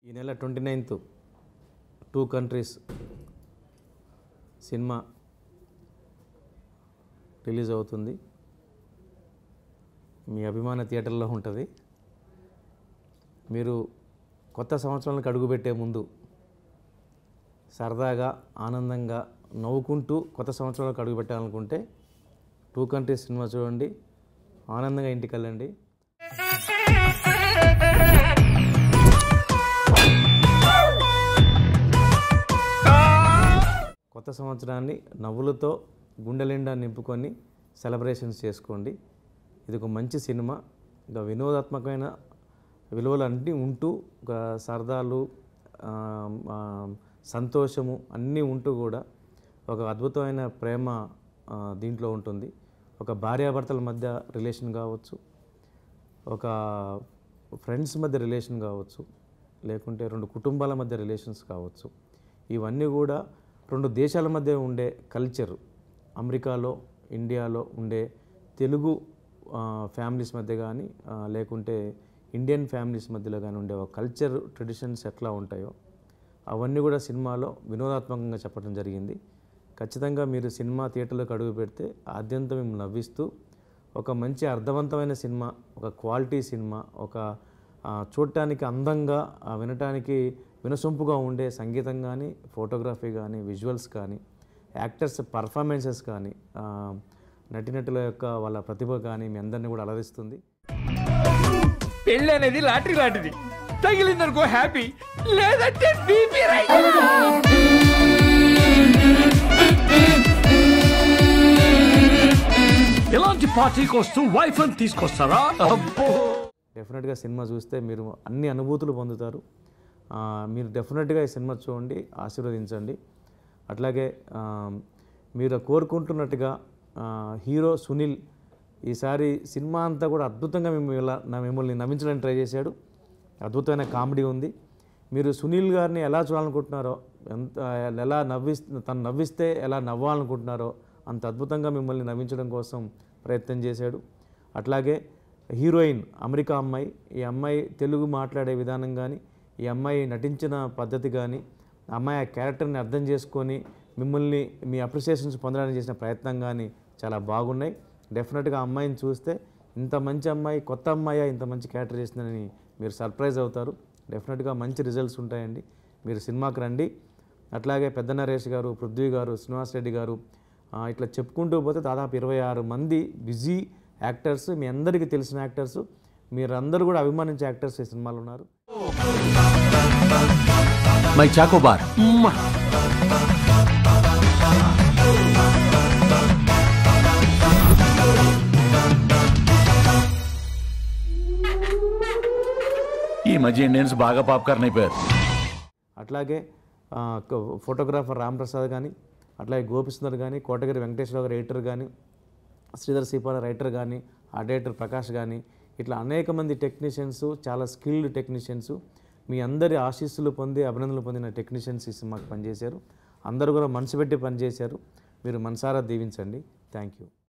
ఈ నెల twenty ninth two countries cinema release అవుతుంది మీ అభిమాన థియేటర్లో ఉంటుంది మీరు కొత్త సంవత్సరానికి అడుగుపెట్టే ముందు సరదాగా ఆనందంగా నవ్వుకుంటూ కొత్త సంవత్సరాలకు అడుగు పెట్టాలనుకుంటే టూ కంట్రీస్ సినిమా చూడండి ఆనందంగా ఇంటికి వెళ్ళండి కొత్త సంవత్సరాన్ని నవ్వులతో గుండెలిండా నింపుకొని సెలబ్రేషన్స్ చేసుకోండి ఇది ఒక మంచి సినిమా ఇంకా వినోదాత్మకమైన విలువలు అన్నీ ఉంటూ ఒక సరదాలు ఆ, ఆ, సంతోషము అన్నీ ఉంటూ కూడా ఒక అద్భుతమైన ప్రేమ ఆ, దీంట్లో ఉంటుంది ఒక భార్యాభర్తల మధ్య రిలేషన్ కావచ్చు ఒక ఫ్రెండ్స్ మధ్య రిలేషన్ కావచ్చు లేకుంటే రెండు కుటుంబాల మధ్య రిలేషన్స్ కావచ్చు ఇవన్నీ కూడా రెండు దేశాల మధ్య ఉండే కల్చర్ అమెరికాలో ఇండియాలో ఉండే తెలుగు ఫ్యామిలీస్ మధ్య కానీ లేకుంటే ఇండియన్ ఫ్యామిలీస్ మధ్యలో కానీ ఉండే ఒక కల్చర్ ట్రెడిషన్స్ ఎట్లా ఉంటాయో అవన్నీ కూడా సినిమాలో వినోదాత్మకంగా చెప్పడం జరిగింది ఖచ్చితంగా మీరు సినిమా థియేటర్లోకి అడుగు పెడితే ఆద్యంతం మేము నవ్విస్తూ ఒక మంచి అర్థవంతమైన సినిమా ఒక క్వాలిటీ సినిమా ఒక ఆ, చూడటానికి అందంగా ఆ, వినటానికి వినసొంపుగా ఉండే సంగీతం కానీ ఫోటోగ్రఫీ కానీ విజువల్స్ కానీ యాక్టర్స్ పర్ఫార్మెన్సెస్ కానీ ఆ, నటినటుల యొక్క వాళ్ళ ప్రతిభ కానీ మీ అందరినీ కూడా అలరిస్తుంది పెళ్ళి అనేది లాటరీ లాంటిది తగిలిందనుకో హ్యాపీ లేదంటే బీపీ ఎలాంటి పార్టీకి వస్తూ వైఫ్ అని తీసుకొస్తారా అబ్బో డెఫినెట్గా సినిమా చూస్తే మీరు అన్ని అనుభూతులు పొందుతారు ఆ, మీరు డెఫినెట్గా ఈ సినిమా చూడండి ఆశీర్వదించండి అట్లాగే ఆ, మీరు కోరుకుంటున్నట్టుగా ఆ, హీరో సునీల్ ఈసారి సినిమా అంతా కూడా అద్భుతంగా మేము ఇలా నా మిమ్మల్ని నవ్వించడానికి ట్రై చేశాడు అద్భుతమైన కామెడీ ఉంది మీరు సునీల్ గారిని ఎలా చూడాలనుకుంటున్నారో ఎంత ఎలా నవ్వి తను నవ్విస్తే ఎలా నవ్వాలనుకుంటున్నారో అంత అద్భుతంగా మిమ్మల్ని నవ్వించడం కోసం ప్రయత్నం చేశాడు అట్లాగే హీరోయిన్ అమెరికా అమ్మాయి ఈ అమ్మాయి తెలుగు మాట్లాడే విధానం కానీ ఈ అమ్మాయి నటించిన పద్ధతి కానీ ఆ అమ్మాయి ఆ క్యారెక్టర్ని అర్థం చేసుకొని మిమ్మల్ని మీ అప్రిసియేషన్స్ పొందడానికి చేసిన ప్రయత్నం కానీ చాలా బాగున్నాయి డెఫినెట్గా ఆ అమ్మాయిని చూస్తే ఇంత మంచి అమ్మాయి కొత్త అమ్మాయి ఇంత మంచి క్యారెక్టర్ చేసిందని మీరు సర్ప్రైజ్ అవుతారు డెఫినెట్గా మంచి రిజల్ట్స్ ఉంటాయండి మీరు సినిమాకి రండి అట్లాగే పెద్ద నరేష్ గారు పృథ్వీ గారు శ్రీనివాస్ రెడ్డి గారు ఆ, ఇట్లా చెప్పుకుంటూ పోతే దాదాపు ఇరవై ఆరు మంది బిజీ యాక్టర్స్ మీ అందరికీ తెలిసిన యాక్టర్స్ మీరందరూ కూడా అభిమానించే యాక్టర్స్ ఈ సినిమాలో ఉన్నారు మై చాకోబార్ ఈ మధ్య ఇండియన్స్ బాగా పాప్కార్న్ అయిపోయారు అట్లాగే ఆ, క- ఫోటోగ్రాఫర్ రాంప్రసాద్ కానీ అట్లాగే గోపిసుందర్ కానీ కోటగిరి వెంకటేశ్వరరావు గారు రైటర్ కానీ శ్రీధర్ సీపాల రైటర్ కానీ ఆ డైరెక్టర్ ప్రకాష్ కానీ ఇట్లా అనేక మంది టెక్నీషియన్స్ చాలా స్కిల్డ్ టెక్నీషియన్స్ మీ అందరి ఆశీస్సులు పొంది అభినందనలు పొందిన టెక్నీషియన్స్ ఈ సినిమాకి పనిచేశారు అందరూ కూడా మనసు పెట్టి పనిచేశారు మీరు మనసారా దీవించండి థ్యాంక్ యూ